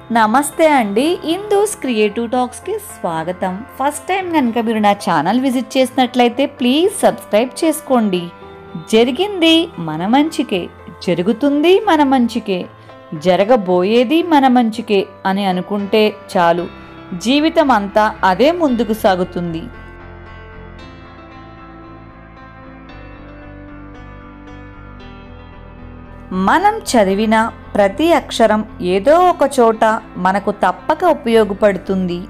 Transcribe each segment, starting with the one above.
నమస్తే అండి ఇందూస్ క్రియేటివ్ టాక్స్కి స్వాగతం ఫస్ట్ టైం కనుక మీరు నా ఛానల్ విజిట్ చేసినట్లయితే ప్లీజ్ సబ్స్క్రైబ్ చేసుకోండి జరిగింది మన మంచికే జరుగుతుంది మన మంచికే జరగబోయేది మన మంచికే అని అనుకుంటే చాలు జీవితం అంతా అదే ముందుకు సాగుతుంది మనం చదివిన ప్రతి అక్షరం ఏదో ఒక చోట మనకు తప్పక ఉపయోగపడుతుంది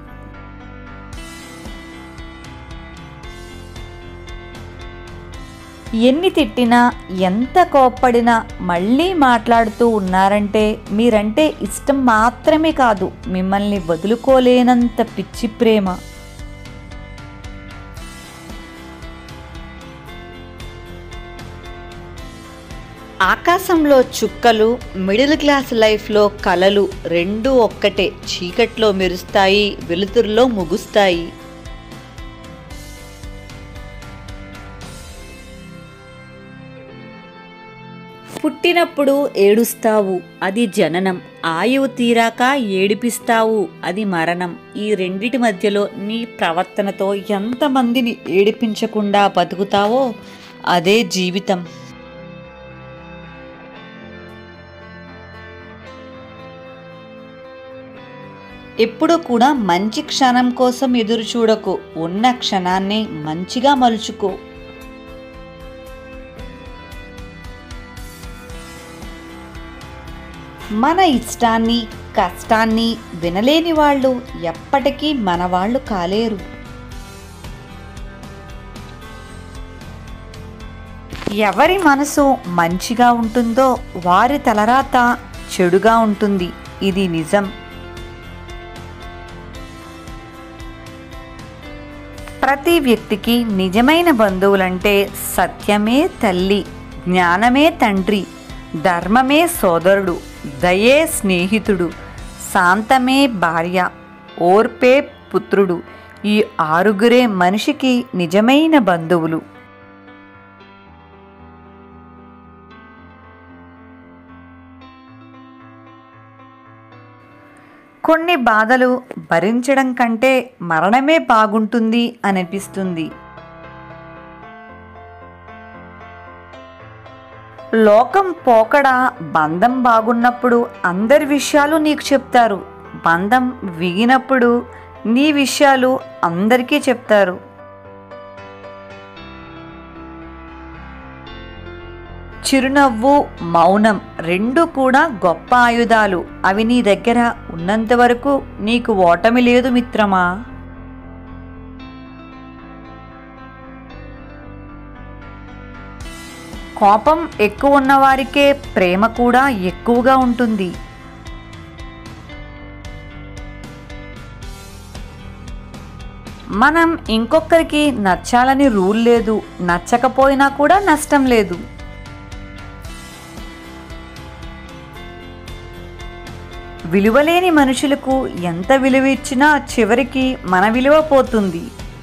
ఎన్ని తిట్టినా ఎంత కోప్పడినా మళ్ళీ మాట్లాడుతూ ఉన్నారంటే మీరంటే ఇష్టం మాత్రమే కాదు మిమ్మల్ని వదులుకోలేనంత పిచ్చి ప్రేమ ఆకాశంలో చుక్కలు మిడిల్ క్లాస్ లైఫ్లో కలలు రెండు ఒక్కటే చీకట్లో మెరుస్తాయి వెలుతురులో ముగుస్తాయి పుట్టినప్పుడు ఏడుస్తావు అది జననం ఆయువు తీరాక ఏడిపిస్తావు అది మరణం ఈ రెండిటి మధ్యలో నీ ప్రవర్తనతో ఎంతమందిని ఏడిపించకుండా బతుకుతావో అదే జీవితం ఎప్పుడూ కూడా మంచి క్షణం కోసం ఎదురు చూడకు ఉన్న క్షణాన్ని మంచిగా మలుచుకో మన ఇష్టాన్ని కష్టాన్ని వినలేని వాళ్ళు ఎప్పటికీ మన వాళ్ళు కాలేరు ఎవరి మనసు మంచిగా ఉంటుందో వారి తలరాత చెడుగా ఉంటుంది ఇది నిజం ప్రతి వ్యక్తికి నిజమైన బంధువులంటే సత్యమే తల్లి జ్ఞానమే తండ్రి ధర్మమే సోదరుడు దయే స్నేహితుడు శాంతమే భార్య ఓర్పే పుత్రుడు ఈ ఆరుగురే మనిషికి నిజమైన బంధువులు కొన్ని బాధలు భరించడం కంటే మరణమే బాగుంటుంది అనిపిస్తుంది లోకం పోకడ బంధం బాగున్నప్పుడు అందరి విషయాలు నీకు చెప్తారు బంధం విగినప్పుడు నీ విషయాలు అందరికీ చెప్తారు చిరునవ్వు మౌనం రెండు కూడా గొప్ప ఆయుధాలు అవి నీ దగ్గర ఉన్నంత వరకు నీకు ఓటమి లేదు మిత్రమా కోపం ఎక్కువ ఉన్నవారికే ప్రేమ కూడా ఎక్కువగా ఉంటుంది మనం ఇంకొకరికి నచ్చాలని రూల్ లేదు నచ్చకపోయినా కూడా నష్టం లేదు విలువలేని మనుషులకు ఎంత విలువ ఇచ్చినా చివరికి మన విలువ పోతుంది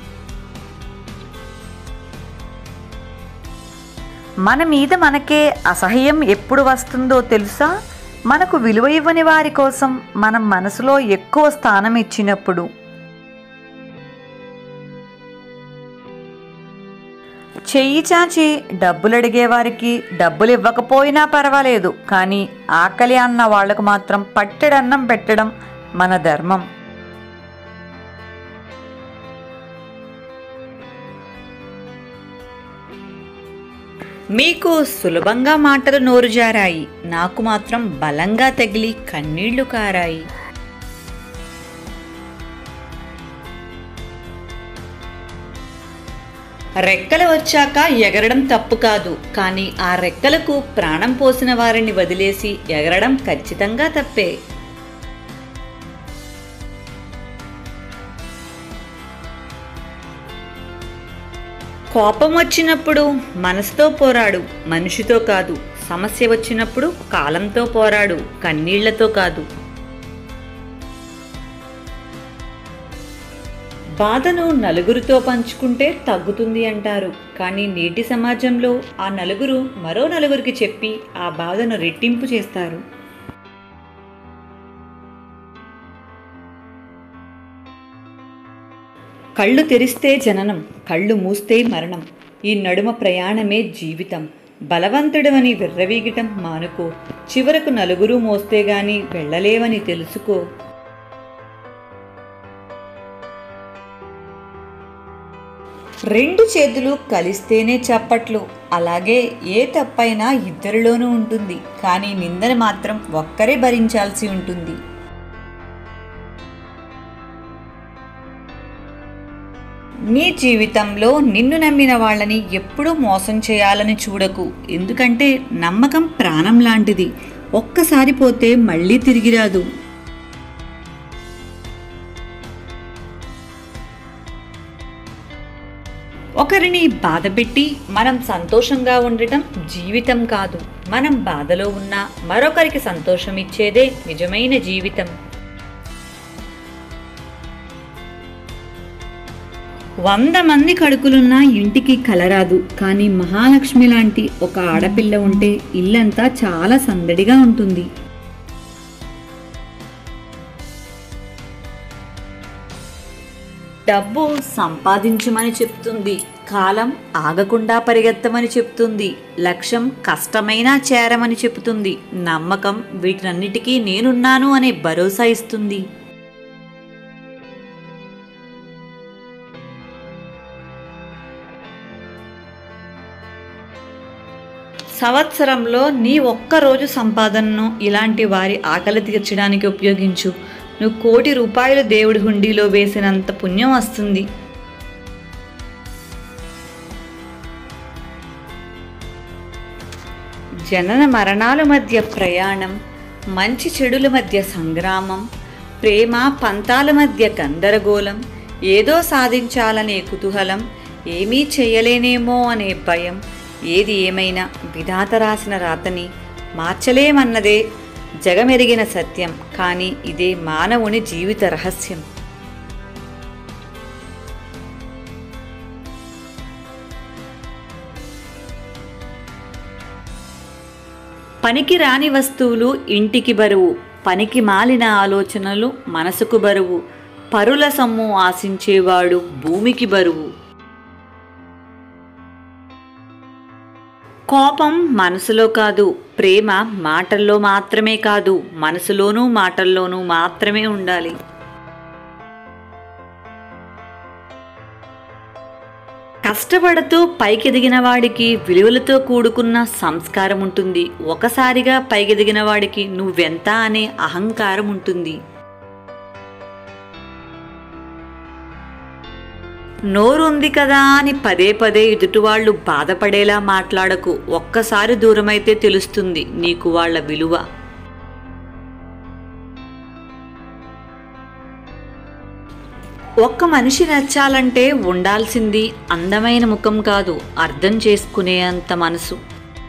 మన మీద మనకే అసహ్యం ఎప్పుడు వస్తుందో తెలుసా మనకు విలువ ఇవ్వని వారి కోసం మనం మనసులో ఎక్కువ స్థానం ఇచ్చినప్పుడు చెయ్యి చాచి డబ్బులు అడిగే వారికి డబ్బులు ఇవ్వకపోయినా పర్వాలేదు కానీ ఆకలి అన్న వాళ్లకు మాత్రం పట్టెడన్నం పెట్టడం మన ధర్మం మీకు సులభంగా మాటలు నోరు జారాయి నాకు మాత్రం బలంగా తగిలి కన్నీళ్లు కారాయి రెక్కలు వచ్చాక ఎగరడం తప్పు కాదు కానీ ఆ రెక్కలకు ప్రాణం పోసిన వారిని వదిలేసి ఎగరడం ఖచ్చితంగా తప్పే కోపం వచ్చినప్పుడు మనసుతో పోరాడు మనిషితో కాదు సమస్య వచ్చినప్పుడు కాలంతో పోరాడు కన్నీళ్లతో కాదు బాధను నలుగురితో పంచుకుంటే తగ్గుతుంది అంటారు కానీ నేటి సమాజంలో ఆ నలుగురు మరో నలుగురికి చెప్పి ఆ బాధను రెట్టింపు చేస్తారు కళ్ళు తెరిస్తే జననం కళ్ళు మూస్తే మరణం ఈ నడుమ ప్రయాణమే జీవితం బలవంతుడవని విర్రవీగటం మానుకో చివరకు నలుగురు మోస్తే గాని వెళ్ళలేవని తెలుసుకో రెండు చేతులు కలిస్తేనే చప్పట్లు అలాగే ఏ తప్పైనా ఇద్దరిలోనూ ఉంటుంది కానీ నిందన మాత్రం ఒక్కరే భరించాల్సి ఉంటుంది నీ జీవితంలో నిన్ను నమ్మిన వాళ్ళని ఎప్పుడూ మోసం చేయాలని చూడకు ఎందుకంటే నమ్మకం ప్రాణం లాంటిది ఒక్కసారి పోతే మళ్ళీ తిరిగి రాదు ఒకరిని బాధపెట్టి మనం సంతోషంగా ఉండటం జీవితం కాదు మనం బాధలో ఉన్నా మరొకరికి సంతోషం ఇచ్చేదే నిజమైన జీవితం వంద మంది కడుకులున్నా ఇంటికి కలరాదు కానీ మహాలక్ష్మి లాంటి ఒక ఆడపిల్ల ఉంటే ఇల్లంతా చాలా సందడిగా ఉంటుంది డబ్బు సంపాదించమని చెప్తుంది కాలం ఆగకుండా పరిగెత్తమని చెప్తుంది లక్ష్యం కష్టమైనా చేరమని చెప్తుంది నమ్మకం వీటన్నిటికీ నేనున్నాను అనే భరోసా ఇస్తుంది సంవత్సరంలో నీ ఒక్క రోజు సంపాదనను ఇలాంటి వారి ఆకలి తీర్చడానికి ఉపయోగించు నువ్వు కోటి రూపాయలు దేవుడి హుండీలో వేసినంత పుణ్యం వస్తుంది జనన మరణాల మధ్య ప్రయాణం మంచి చెడుల మధ్య సంగ్రామం ప్రేమ పంతాల మధ్య గందరగోళం ఏదో సాధించాలనే కుతూహలం ఏమీ చేయలేనేమో అనే భయం ఏది ఏమైనా విధాత రాసిన రాతని మార్చలేమన్నదే జగమెరిగిన సత్యం కానీ ఇదే మానవుని జీవిత రహస్యం పనికి రాని వస్తువులు ఇంటికి బరువు పనికి మాలిన ఆలోచనలు మనసుకు బరువు పరుల సొమ్ము ఆశించేవాడు భూమికి బరువు కోపం మనసులో కాదు ప్రేమ మాటల్లో మాత్రమే కాదు మనసులోనూ మాటల్లోనూ మాత్రమే ఉండాలి కష్టపడుతూ పైకెదిగిన వాడికి విలువలతో కూడుకున్న సంస్కారం ఉంటుంది ఒకసారిగా పైకెదిగిన వాడికి నువ్వెంత అనే అహంకారం ఉంటుంది నోరుంది కదా అని పదే పదే ఎదుటివాళ్లు బాధపడేలా మాట్లాడకు ఒక్కసారి దూరమైతే తెలుస్తుంది నీకు వాళ్ళ విలువ ఒక్క మనిషి నచ్చాలంటే ఉండాల్సింది అందమైన ముఖం కాదు అర్థం చేసుకునే అంత మనసు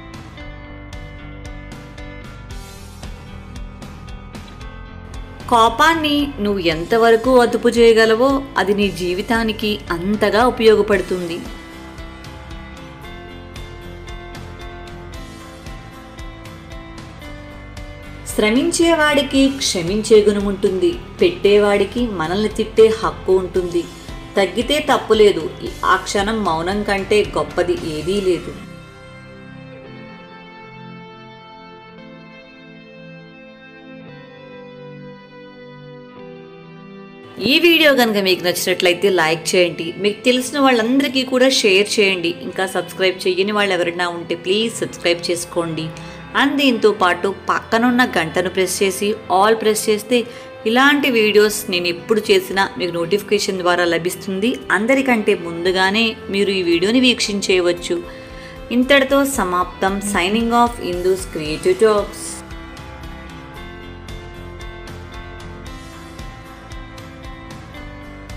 కోపాన్ని నువ్వు ఎంతవరకు అదుపు చేయగలవో అది నీ జీవితానికి అంతగా ఉపయోగపడుతుంది శ్రమించేవాడికి క్షమించే గుణం ఉంటుంది పెట్టేవాడికి మనల్ని తిట్టే హక్కు ఉంటుంది తగ్గితే తప్పులేదు ఆ క్షణం మౌనం కంటే గొప్పది ఏదీ లేదు ఈ వీడియో కనుక మీకు నచ్చినట్లయితే లైక్ చేయండి మీకు తెలిసిన వాళ్ళందరికీ కూడా షేర్ చేయండి ఇంకా సబ్స్క్రైబ్ చేయని వాళ్ళు ఎవరైనా ఉంటే ప్లీజ్ సబ్స్క్రైబ్ చేసుకోండి అండ్ దీంతో పాటు పక్కనున్న గంటను ప్రెస్ చేసి ఆల్ ప్రెస్ చేస్తే ఇలాంటి వీడియోస్ నేను ఎప్పుడు చేసినా మీకు నోటిఫికేషన్ ద్వారా లభిస్తుంది అందరికంటే ముందుగానే మీరు ఈ వీడియోని వీక్షించేయవచ్చు ఇంతటితో సమాప్తం signing off Indu's creative talks